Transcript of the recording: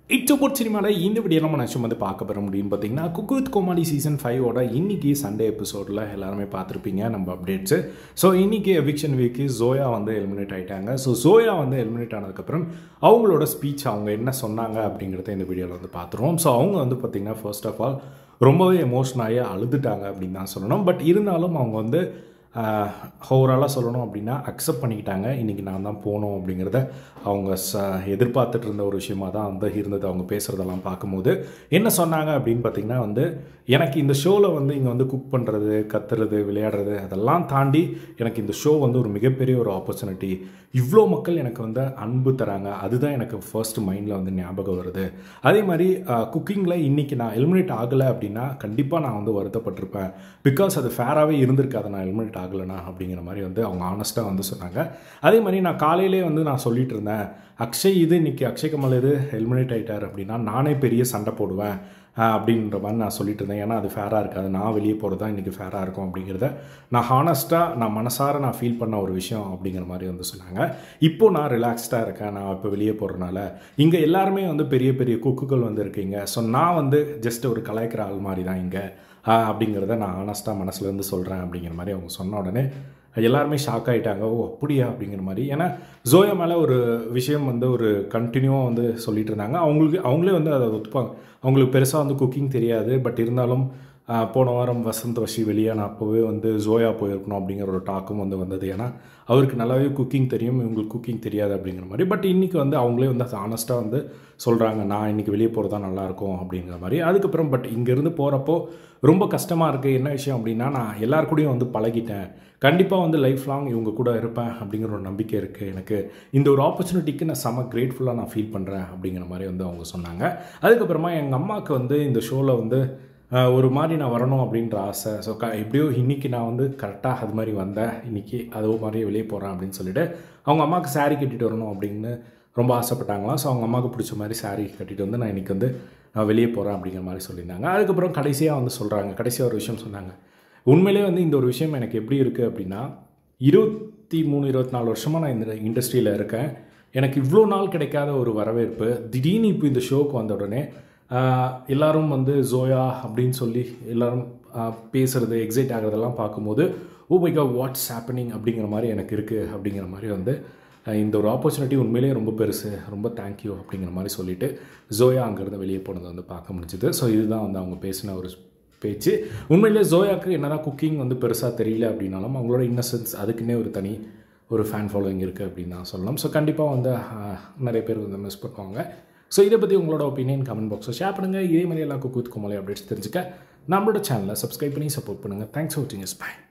இச்சப்போர்ட் சினிமாவில் இந்த வீடியோ நம்ம நினச்சி வந்து பார்க்க பெற முடியும்னு பார்த்தீங்கன்னா குக்குத் கோமாளி சீசன் ஃபைவோட இன்னைக்கு சண்டே எபிசோடில் எல்லாருமே பார்த்துருப்பீங்க நம்ம அப்டேட்ஸு ஸோ இன்னைக்கு எவிக்ஷன் வீக்கு ஜோயா வந்து எலிமினேட் ஆகிட்டாங்க ஸோ ஜோயா வந்து எலிமினேட் ஆனதுக்கப்புறம் அவங்களோட ஸ்பீச் அவங்க என்ன சொன்னாங்க அப்படிங்கிறத இந்த வீடியோவில் வந்து பார்த்துருவோம் ஸோ அவங்க வந்து பார்த்திங்கன்னா ஃபர்ஸ்ட் ஆஃப் ஆல் ரொம்பவே எமோஷனாகி அழுதுட்டாங்க அப்படின்னு தான் சொல்லணும் பட் இருந்தாலும் அவங்க வந்து ஓவராலாக சொல்லணும் அப்படின்னா அக்செப்ட் பண்ணிக்கிட்டாங்க இன்றைக்கி நான் தான் போகணும் அப்படிங்கிறத அவங்க ச எதிர்பார்த்துட்டு இருந்த ஒரு விஷயமாக தான் வந்து இருந்தது அவங்க பேசுகிறதெல்லாம் பார்க்கும்போது என்ன சொன்னாங்க அப்படின்னு பார்த்திங்கன்னா வந்து எனக்கு இந்த ஷோவில் வந்து இங்கே வந்து குக் பண்ணுறது கத்துறது விளையாடுறது அதெல்லாம் தாண்டி எனக்கு இந்த ஷோ வந்து ஒரு மிகப்பெரிய ஒரு ஆப்பர்ச்சுனிட்டி இவ்வளோ மக்கள் எனக்கு வந்து அன்பு தராங்க அதுதான் எனக்கு ஃபர்ஸ்ட் மைண்டில் வந்து ஞாபகம் வருது அதே மாதிரி குக்கிங்கில் இன்றைக்கி நான் எலிமினேட் ஆகலை அப்படின்னா கண்டிப்பாக நான் வந்து வருத்தப்பட்டிருப்பேன் பிகாஸ் அது ஃபேராகவே இருந்திருக்காது நான் எலிமினேட் ஆகலைனா அப்படிங்கிற மாதிரி வந்து அவங்க ஆனஸ்ட்டாக வந்து சொன்னாங்க அதே மாதிரி நான் காலையிலே வந்து நான் சொல்லிட்டு இருந்தேன் அக்ஷய் இது இன்றைக்கி அக்ஷய் கமல் இது எலிமினேட் ஆகிட்டார் அப்படின்னா நானே பெரிய சண்டை போடுவேன் அப்படின்ற மாதிரி நான் சொல்லிட்டு இருந்தேன் ஏன்னா அது ஃபேராக இருக்காது நான் வெளியே போகிறது தான் இன்றைக்கி ஃபேராக இருக்கும் அப்படிங்கிறத நான் ஹானஸ்ட்டாக நான் மனசார நான் ஃபீல் பண்ண ஒரு விஷயம் அப்படிங்கிற மாதிரி வந்து சொன்னாங்க இப்போ நான் ரிலாக்ஸ்டாக இருக்கேன் நான் இப்போ வெளியே போகிறனால இங்கே எல்லாருமே வந்து பெரிய பெரிய குக்குகள் வந்து இருக்கீங்க ஸோ நான் வந்து ஜஸ்ட் ஒரு கலாய்க்கிற ஆள் மாதிரி தான் இங்கே அப்படிங்கிறத நான் ஆனஸ்ட்டாக மனசுலேருந்து சொல்கிறேன் அப்படிங்கிற மாதிரி அவங்க சொன்ன உடனே எல்லாருமே ஷாக் ஆகிட்டாங்க ஓ அப்படியா அப்படிங்கிற மாதிரி ஏன்னா ஜோயா மேலே ஒரு விஷயம் வந்து ஒரு கண்டினியூவாக வந்து சொல்லிட்டு இருந்தாங்க அவங்களுக்கு அவங்களே வந்து அதை ஒத்துப்பாங்க அவங்களுக்கு பெருசாக வந்து குக்கிங் தெரியாது பட் இருந்தாலும் போன வாரம் வசந்த் வஷி வெளியான அப்போவே வந்து ஜோயா போயிருக்கணும் அப்படிங்கிற ஒரு டாக்கும் வந்து வந்தது ஏன்னா அவருக்கு நல்லாவே குக்கிங் தெரியும் இவங்களுக்கு குக்கிங் தெரியாது அப்படிங்கிற மாதிரி பட் இன்றைக்கி வந்து அவங்களே வந்து ஆனஸ்ட்டாக வந்து சொல்கிறாங்க நான் இன்றைக்கி வெளியே போகிறது தான் நல்லாயிருக்கும் அப்படிங்கிற மாதிரி அதுக்கப்புறம் பட் இங்கேருந்து போகிறப்போ ரொம்ப கஷ்டமாக இருக்குது என்ன விஷயம் அப்படின்னா நான் எல்லாருக்கூடையும் வந்து பழகிட்டேன் கண்டிப்பாக வந்து லைஃப் லாங் இவங்க கூட இருப்பேன் அப்படிங்கிற ஒரு நம்பிக்கை இருக்குது எனக்கு இந்த ஒரு ஆப்பர்ச்சுனிட்டிக்கு நான் செம்ம கிரேட்ஃபுல்லாக நான் ஃபீல் பண்ணுறேன் அப்படிங்கிற மாதிரி வந்து அவங்க சொன்னாங்க அதுக்கப்புறமா எங்கள் அம்மாவுக்கு வந்து இந்த ஷோவில் வந்து ஒரு மாதிரி நான் வரணும் அப்படின்ற ஆசை ஸோ க எப்படியோ இன்றைக்கி நான் வந்து கரெக்டாக அது மாதிரி வந்தேன் இன்றைக்கி அதோ மாதிரியே வெளியே போகிறேன் அப்படின்னு சொல்லிட்டு அவங்க அம்மாவுக்கு சாரீ கட்டிட்டு வரணும் அப்படின்னு ரொம்ப ஆசைப்பட்டாங்களாம் ஸோ அவங்க அம்மாவுக்கு பிடிச்ச மாதிரி சாரீ கட்டிட்டு வந்து நான் இன்றைக்கி வந்து நான் வெளியே போகிறேன் அப்படிங்கிற மாதிரி சொல்லியிருந்தாங்க அதுக்கப்புறம் கடைசியாக வந்து சொல்கிறாங்க கடைசியாக ஒரு விஷயம் சொன்னாங்க உண்மையிலே வந்து இந்த ஒரு விஷயம் எனக்கு எப்படி இருக்குது அப்படின்னா இருபத்தி மூணு இருபத்தி நாலு வருஷமாக நான் இந்த இண்டஸ்ட்ரியில் இருக்கேன் எனக்கு இவ்வளோ நாள் கிடைக்காத ஒரு வரவேற்பு திடீர்னு இப்போ இந்த ஷோக்கு வந்த உடனே எல்லோரும் வந்து ஜோயா அப்படின்னு சொல்லி எல்லோரும் பேசுகிறது எக்ஸைட் ஆகிறதெல்லாம் பார்க்கும்போது ஓ மை கா வாட்ஸ் ஹேப்பனிங் அப்படிங்கிற மாதிரி எனக்கு இருக்குது அப்படிங்கிற மாதிரி வந்து இந்த ஒரு ஆப்பர்ச்சுனிட்டி உண்மையிலேயே ரொம்ப பெருசு ரொம்ப தேங்க்யூ அப்படிங்கிற மாதிரி சொல்லிவிட்டு ஜோயா அங்கேருந்து வெளியே போனதை வந்து பார்க்க முடிஞ்சுது ஸோ இதுதான் வந்து அவங்க பேசின ஒரு பேச்சு உண்மையிலே ஜோயாவுக்கு என்னதான் குக்கிங் வந்து பெருசாக தெரியல அப்படின்னாலும் அவங்களோட இன்னசென்ஸ் அதுக்குன்னே ஒரு தனி ஒரு ஃபேன் ஃபாலோவிங் இருக்குது அப்படின்னு தான் சொல்லலாம் ஸோ கண்டிப்பாக வந்து நிறைய பேர் வந்து மிஸ் பண்ணுவாங்க ஸோ இதை பற்றி உங்களோட ஒப்பீனியன் கமெண்ட் பாக்ஸில் ஷேர் பண்ணுங்கள் இதே மாதிரி எல்லா குக்கூத் குமலை அப்டேட்ஸ் தெரிஞ்சுக்க நம்மளோட சேனலை சப்ஸ்கிரைப் பண்ணி சப்போர்ட் பண்ணுங்கள் தேங்க்ஸ் ஃபார் வாட்சிங் இஸ் பை